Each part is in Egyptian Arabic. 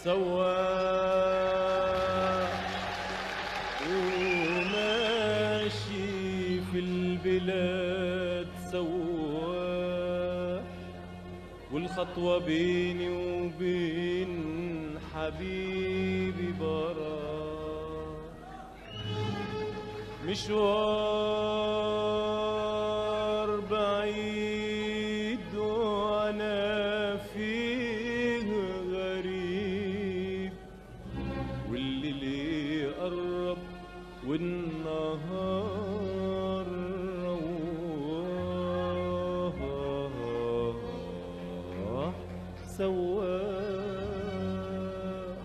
سواح وماشي في البلاد سواح والخطوة بيني وبين حبيبي براح مشوار بعيد وانا فيه غريب والليل يقرب والنهار رواح سواح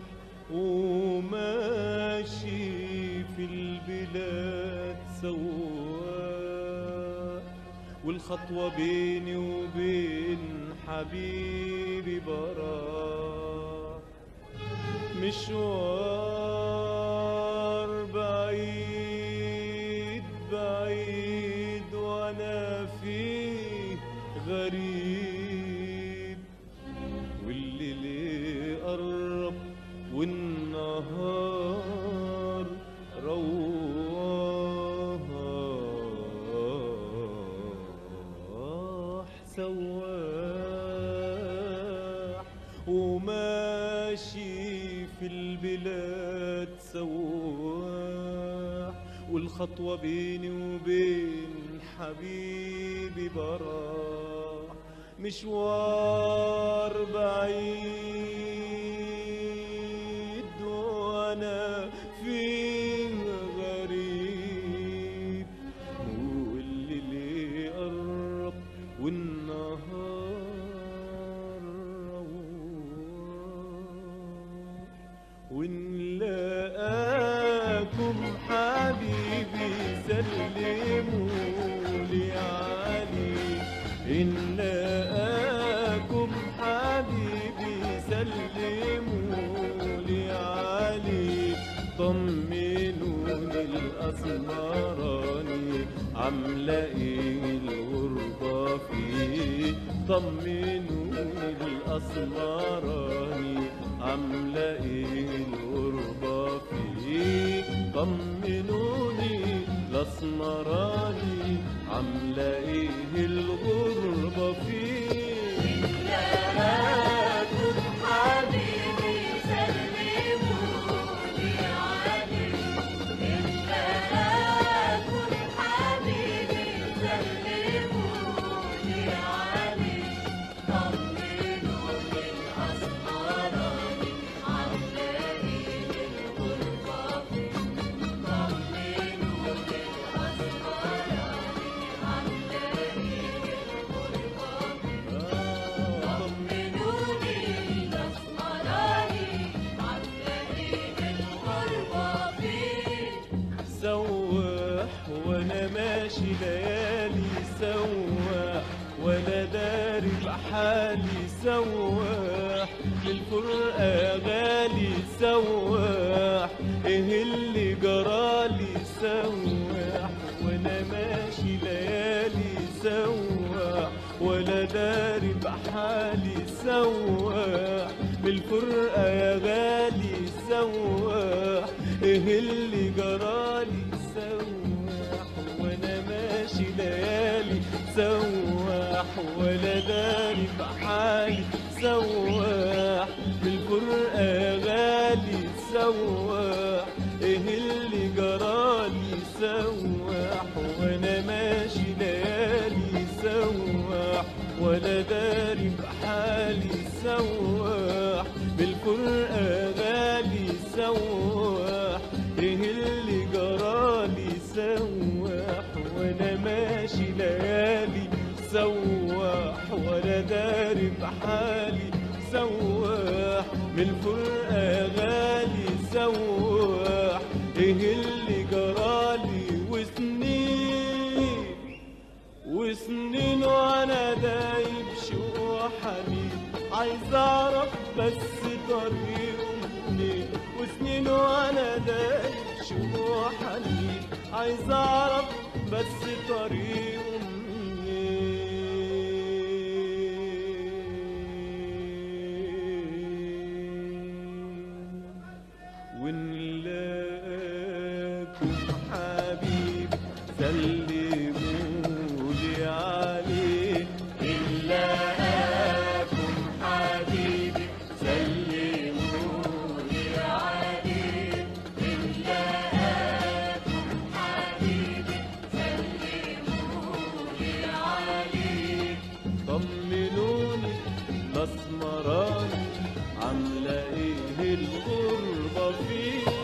وماشي في البلاد سواح والخطوة بيني وبين حبيبي براح مشوار بعيد بعيد وانا فيه غريب والليل يقرب والنهار رواح سواح وماشي في البلاد سواح والخطوة بيني وبين حبيبي براح مشوار بعيد وانا فيه غريب والليل يقرب والنهار رواح ونلاقاكم حبيبي سلموا لي علي إن لاقاكم حبيبي سلموا لي علي طمنوني الأسمراني عاملة إيه الغربة فيه طمنوني الأسمراني عاملة إيه الغربة فيه طمنوني الأسمراني عاملة إيه الغربة فيه لكم حبيبي سلموا لي عليه إن لكم حبيبي سلموا لي عليه طمنوني الأسمراني عاملة إيه الغربة فيه طمنوني الأسمراني عاملة إيه الغربة فيه طمنوني الأسمراني عاملة إيه الغربة فيه سواح وانا ماشي ليالي سواح ولا داري بحالي سواح للفرقة غالي سواح ايه اللي جرالي سواح وانا ماشي ليالي سواح ولا داري بحالي سواح بالفرقة يا غالي سواح ايه اللي جرالي سواح وانا ماشي ليالي سواح ولا داري بحالي سواح بالفرقة يا غالي سواح ايه اللي جرالي سواح وانا ماشي ليالي سواح ولا داري بحالي سواح بالفرقة غالي سواح ايه اللي جرالي سواح وانا ماشي ليالي سواح ولا داري بحالي سواح بالفرقة غالي سواح ايه اللي جرالي وسنين وسنين وانا دايب شوق وحنين عايز اعرف بس طريقه منين وسنين وانا دايب شوق وحنين عايز اعرف بس طريقه منين لقاكم حبيبي سلموا لي عليه إلا لقاكم حبيبي سلموا لي عليه إلا لقاكم حبيبي سلموا لي عليه طمنوني الاسمراني عامله ايه الغربه فيه